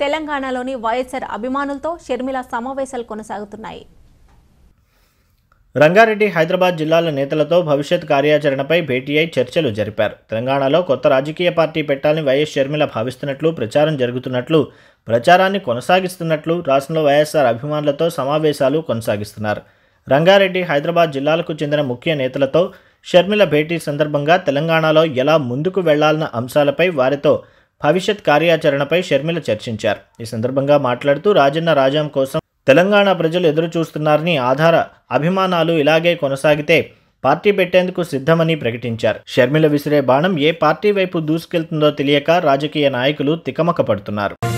తెలంగాణలోని వైఎస్ఆర్ అభిమానులతో షర్మిల సమావేశాలు కొనసాగుతున్నాయి రంగారెడ్డి హైదరాబాద్ జిల్లాల నేతలతో భవిష్యత్ కార్యాచరణపై భేటీ అయి చర్చలు జరిపారు తెలంగాణలో కొత్త రాజకీయ పార్టీ పెట్టాలని వైఎస్ షర్మిల భావిస్తున్నట్లు ప్రచారం జరుగుతున్నట్లు ప్రచారాన్ని కొనసాగిస్తున్నట్లు రాష్ట్రంలో వైఎస్ఆర్ అభిమానులతో సమావేశాలు కొనసాగిస్తున్నారు రంగారెడ్డి హైదరాబాద్ జిల్లాలకు చెందిన ముఖ్య నేతలతో షర్మిల భేటీ సందర్భంగా తెలంగాణలో ఎలా ముందుకు వెళ్లాలన్న అంశాలపై వారితో భవిష్యత్ కార్యాచరణపై షర్మిల చర్చించారు ఈ సందర్భంగా మాట్లాడుతూ రాజన్న రాజాం కోసం తెలంగాణ ప్రజలు ఎదురు చూస్తున్నారని ఆధార అభిమానాలు ఇలాగే కొనసాగితే పార్టీ పెట్టేందుకు సిద్ధమని ప్రకటించారు షర్మిల విసిరే బాణం ఏ పార్టీ వైపు దూసుకెళ్తుందో తెలియక రాజకీయ నాయకులు తికమక పడుతున్నారు